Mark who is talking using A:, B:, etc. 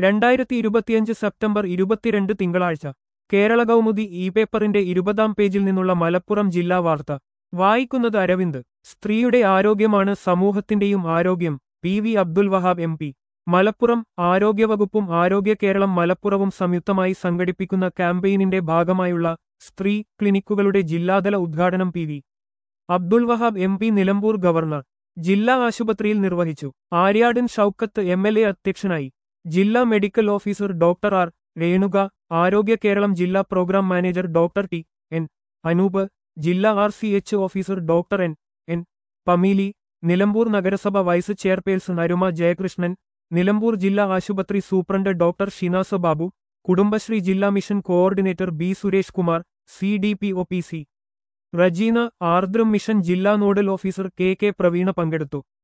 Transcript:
A: രണ്ടായിരത്തി ഇരുപത്തിയഞ്ച് സെപ്റ്റംബർ ഇരുപത്തിരണ്ട് തിങ്കളാഴ്ച കേരള കൗമുദി ഇ പേപ്പറിന്റെ ഇരുപതാം പേജിൽ നിന്നുള്ള മലപ്പുറം ജില്ലാ വാർത്ത വായിക്കുന്നത് അരവിന്ദ് സ്ത്രീയുടെ ആരോഗ്യമാണ് സമൂഹത്തിന്റെയും ആരോഗ്യം P V Abdul Wahab M P Malappuram ആരോഗ്യവകുപ്പും ആരോഗ്യ കേരളം മലപ്പുറവും സംയുക്തമായി സംഘടിപ്പിക്കുന്ന ക്യാമ്പയിനിന്റെ ഭാഗമായുള്ള സ്ത്രീ ക്ലിനിക്കുകളുടെ ജില്ലാതല ഉദ്ഘാടനം P V Abdul Wahab M P Nilambur governor ജില്ലാ ആശുപത്രിയിൽ നിർവഹിച്ചു Aryadan Shoukath M L A അധ്യക്ഷനായി ജില്ലാ medical officer doctor R Renuka Arogya Keralam ജില്ലാ programme manager doctor T N Anoop ജില്ലാ R C H officer doctor N N Pameeli Nilambur നഗരസഭ വൈസ് ചെയർപേഴ്സൺ അരുമ ജയകൃഷ്ണൻ നിലമ്പൂർ ജില്ലാ ആശുപത്രി സൂപ്രണ്ട് ഡോക്ടർ ഷിനാസ ബാബു കുടുംബശ്രീ ജില്ലാ mission coordinator B Suresh Kumar C D P O P C Rejina Aardram mission ജില്ലാ nodal officer K K Praveena പങ്കെടുത്തു